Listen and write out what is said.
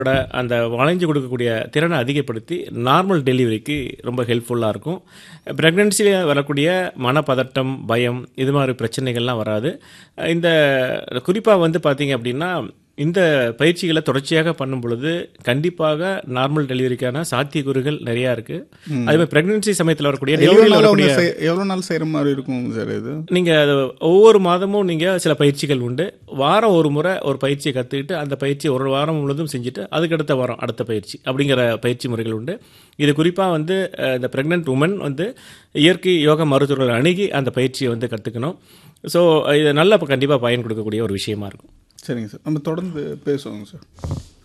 ஓட அந்த வளைஞ்சு கொடுக்கக்கூடிய திறனை அதிகப்படுத்தி நார்மல் டெலிவரிக்கு ரொம்ப ஹெல்ப்ஃபுல்லாக இருக்கும் ப்ரெக்னென்சியில் வரக்கூடிய மனப்பதட்டம் பயம் இது மாதிரி பிரச்சனைகள்லாம் வராது இந்த குறிப்பாக வந்து பார்த்தீங்க அப்படின்னா இந்த பயிற்சிகளை தொடர்ச்சியாக பண்ணும் பொழுது கண்டிப்பாக நார்மல் டெலிவரிக்கான சாத்தியக்கூறுகள் நிறையா இருக்குது அதே மாதிரி ப்ரெக்னென்சி சமயத்தில் வரக்கூடிய எவ்வளோ டெலிவரியில் நாள் வரக்கூடிய ஒன்று செய் எவ்வளோ நாள் செய்கிற மாதிரி இருக்கும் சார் இது நீங்கள் அது ஒவ்வொரு மாதமும் நீங்கள் சில பயிற்சிகள் உண்டு வாரம் ஒரு முறை ஒரு பயிற்சியை கற்றுக்கிட்டு அந்த பயிற்சியை ஒரு வாரம் முழுவதும் செஞ்சுட்டு அதுக்கடுத்த வாரம் அடுத்த பயிற்சி அப்படிங்கிற பயிற்சி முறைகள் உண்டு இது குறிப்பாக வந்து அஹ், இந்த ப்ரெக்னென்ட் உமன் வந்து இயற்கை யோகா மருத்துவர்கள் அணுகி அந்த பயிற்சியை வந்து கற்றுக்கணும் ஸோ இது நல்ல கண்டிப்பாக பயன் கொடுக்கக்கூடிய ஒரு விஷயமா இருக்கும் சரிங்க சார் நம்ம தொடர்ந்து பேசுவோங்க சார்